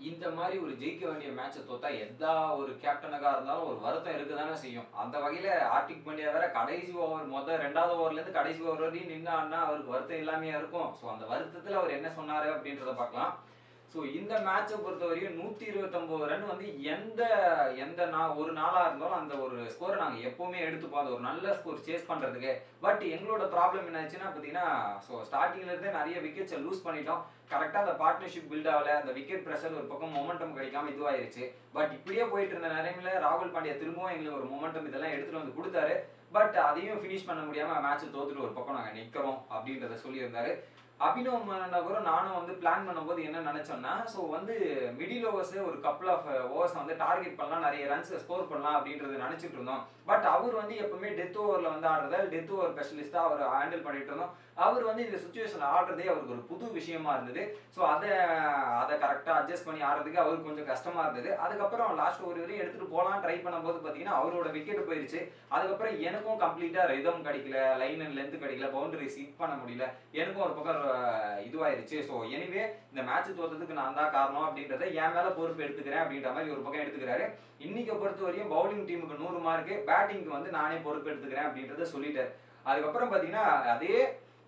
இந்த மாதிரி ஒரு ஜெயிக்க வேண்டிய மேட்சை தோத்தா எந்த ஒரு கேப்டனுக்கா இருந்தாலும் ஒரு வருத்தம் இருக்குதானே செய்யும் அந்த வகையில ஆர்டிக் பாண்டியா வேற கடைசி ஓவர் மொதல் ரெண்டாவது ஓவர்ல இருந்து கடைசி ஓவர் வரையும் நின்னான்னா அவருக்கு வருத்தம் இல்லாமையா இருக்கும் ஸோ அந்த வருத்தத்துல அவர் என்ன சொன்னாரு அப்படின்றத பார்க்கலாம் ஸோ இந்த மேட்சை பொறுத்தவரையும் நூற்றி இருபத்தொம்போது ரன் வந்து எந்த எந்த நா ஒரு நாளாக இருந்தாலும் அந்த ஒரு ஸ்கோரை நாங்கள் எப்போவுமே எடுத்துப்போம் அது ஒரு நல்ல ஸ்கோர் சேஸ் பண்ணுறதுக்கு பட் எங்களோட ப்ராப்ளம் என்னாச்சுன்னா பார்த்தீங்கன்னா ஸோ ஸ்டார்டிங்லேருந்தே நிறைய விக்கெட்ஸை லூஸ் பண்ணிட்டோம் கரெக்டாக அந்த பார்ட்னர்ஷிப் பில்ட் ஆகல அந்த விக்கெட் ப்ரெஷர் ஒரு பக்கம் மொமெண்டம் கிடைக்காம இதுவாயிருச்சு பட் இப்படியே போயிட்டு இருந்த நேரமில் ராகுல் பாண்டியா திரும்பவும் எங்களுக்கு ஒரு மொமெண்டம் இதெல்லாம் எடுத்துகிட்டு வந்து கொடுத்தாரு பட் அதையும் ஃபினிஷ் பண்ண முடியாமல் மேட்ச்சை தோத்துட்டு ஒரு பக்கம் நாங்கள் நிற்கிறோம் அப்படின்றத சொல்லியிருந்தாரு அபினவ் நகரும் நானும் வந்து பிளான் பண்ணும்போது என்ன நினைச்சோம்னா ஸோ வந்து மிடில் ஓவர்ஸ் ஒரு கப்பல் ஆஃப் ஓவர்ஸ் வந்து டார்கெட் பண்ணலாம் நிறைய ரன்ஸ் ஸ்கோர் பண்ணலாம் அப்படின்றது நினைச்சிட்டு இருந்தோம் பட் அவர் வந்து எப்பவுமே டெத் ஓவரில் வந்து ஆடுறதால் டெத் ஓவர் ஸ்பெஷலிஸ்ட்டாக அவர் ஹேண்டில் பண்ணிட்டு இருந்தோம் அவர் வந்து இந்த சுச்சுவேஷன் ஆடுறதே அவருக்கு ஒரு புது விஷயமா இருந்தது ஸோ அதை அதை கரெக்டாக அட்ஜஸ்ட் பண்ணி ஆடுறதுக்கு அவருக்கு கொஞ்சம் கஷ்டமா இருந்தது அதுக்கப்புறம் லாஸ்ட் ஒரு வரையும் எடுத்துட்டு போகலாம் ட்ரை பண்ணும்போது பார்த்தீங்கன்னா அவரோட விக்கெட் போயிருச்சு அதுக்கப்புறம் எனக்கும் கம்ப்ளீட்டாக ரிதம் கிடைக்கல லைன் அண்ட் லென்த் கிடைக்கல பவுண்டரி ஹிட் பண்ண முடியல எனக்கும் ஒரு பக்கம் அஹ், இதுவாயிருச்சு ஸோ எனிவே இந்த மேட்ச் தோத்ததுக்கு நான் தான் காரணம் அப்படின்றத என் மேல பொறுப்பு எடுத்துக்கிறேன் அப்படின்ற மாதிரி ஒரு பக்கம் எடுத்துக்கிறாரு இன்னைக்கு பொறுத்த வரையும் பவுலிங் டீமுக்கு நூறு மார்க்கு பேட்டிங்க்கு வந்து நானே பொறுப்பு எடுத்துக்கிறேன் அப்படின்றத சொல்லிட்டாரு அதுக்கப்புறம் பார்த்தீங்கன்னா அதே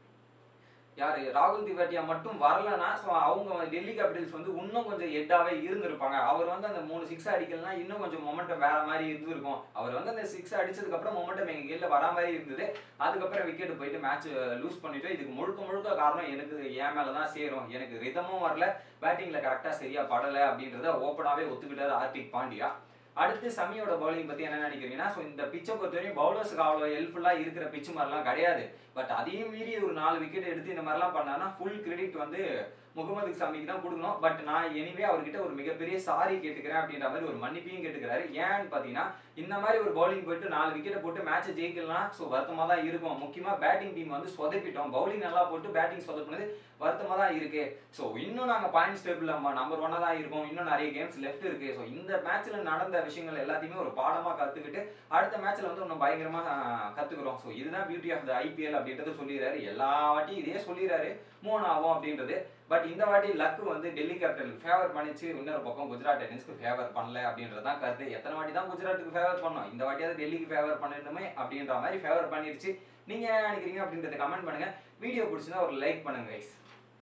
யாரு ராகுல் திவாட்டியா மட்டும் வரலனா ஸோ அவங்க டெல்லி கேபிட்டல்ஸ் வந்து இன்னும் கொஞ்சம் ஹெட்டாவே இருந்திருப்பாங்க அவர் வந்து அந்த மூணு சிக்ஸ் அடிக்கலனா இன்னும் கொஞ்சம் மொமெண்டம் வேற மாதிரி இருந்திருக்கும் அவர் வந்து அந்த சிக்ஸ் அடிச்சதுக்கு அப்புறம் மொமெண்டம் எங்க கீழ வரா மாதிரி இருந்தது அதுக்கப்புறம் விக்கெட் போயிட்டு மேட்ச் லூஸ் பண்ணிட்டு இதுக்கு முழுக்க முழுக்க காரணம் எனக்கு என் மேல தான் சேரும் எனக்கு ரிதமும் வரல பேட்டிங்ல கரெக்டா சரியா படல அப்படின்றத ஓப்பனாவே ஒத்துக்கிட்டாரு ஹார்திக் பாண்டியா அடுத்து சமியோட பவுலிங் பத்தி என்ன நினைக்கிறீங்கன்னா ஸோ இந்த பிச்சை பொறுத்தவரையும் பவுலர்ஸ்க்கு அவ்வளோ ஹெல்ப்ஃபுல்லா இருக்கிற பிச்சு மாதிரிலாம் கிடையாது பட் அதையும் மீறி ஒரு நாலு விக்கெட் எடுத்து இந்த மாதிரிலாம் பண்ணான்னா ஃபுல் கிரெடிட் வந்து முகமது சமிக்கு தான் கொடுக்கணும் பட் நான் எனிவே அவர்கிட்ட ஒரு மிகப்பெரிய சாரி கேட்டுக்கிறேன் அப்படின்ற மாதிரி ஒரு மன்னிப்பையும் கேட்டுக்கிறாரு ஏன்னு பார்த்தீங்கன்னா இந்த மாதிரி ஒரு பவுலிங் போயிட்டு நாலு விக்கெட்டை போட்டு மேட்சை ஜெயிக்கலாம் ஸோ வருத்தமாக தான் இருக்கும் முக்கியமாக பேட்டிங் டீம் வந்து சொதப்பிட்டோம் பவுலிங் நல்லா போட்டு பேட்டிங் சொதப்பினது வருத்தமாக தான் இருக்கு ஸோ இன்னும் நாங்கள் பாயிண்ட்ஸ் டேபிள் நம்ம நம்பர் ஒன்னாக தான் இருக்கோம் இன்னும் நிறைய கேம்ஸ் லெஃப்ட் இருக்கு ஸோ இந்த மேட்ச்சில் நடந்த விஷயங்கள் எல்லாத்தையுமே ஒரு பாடமாக கற்றுக்கிட்டு அடுத்த மேட்ச்சில் வந்து இன்னும் பயங்கரமாக கற்றுக்குறோம் ஸோ இதுதான் பியூட்டி ஆஃப் த ஐபிஎல் அப்படின்றத சொல்லிடுறாரு எல்லா வாட்டியும் இதே சொல்லிடுறாரு மூணு ஆகும் அப்படின்றது பட் இந்த வாட்டி லக்கு வந்து டெல்லி கேபிட்டலுக்கு ஃபேவர் பண்ணிச்சு இன்னொரு பக்கம் குஜராத் டைட்டன்ஸ்க்கு ஃபேவர் பண்ணல அப்படின்றது தான் கருத்து எத்தனை வாட்டி தான் குஜராத்துக்கு ஃபேவர் பண்ணோம் இந்த வாட்டியாவது டெல்லிக்கு ஃபேவர் பண்ணணுமே அப்படின்ற மாதிரி ஃபேவர் பண்ணிருச்சு நீங்க என்ன நினைக்கிறீங்க அப்படின்றத கமெண்ட் பண்ணுங்க வீடியோ பிடிச்சிருந்தா ஒரு லைக் பண்ணுங்க guys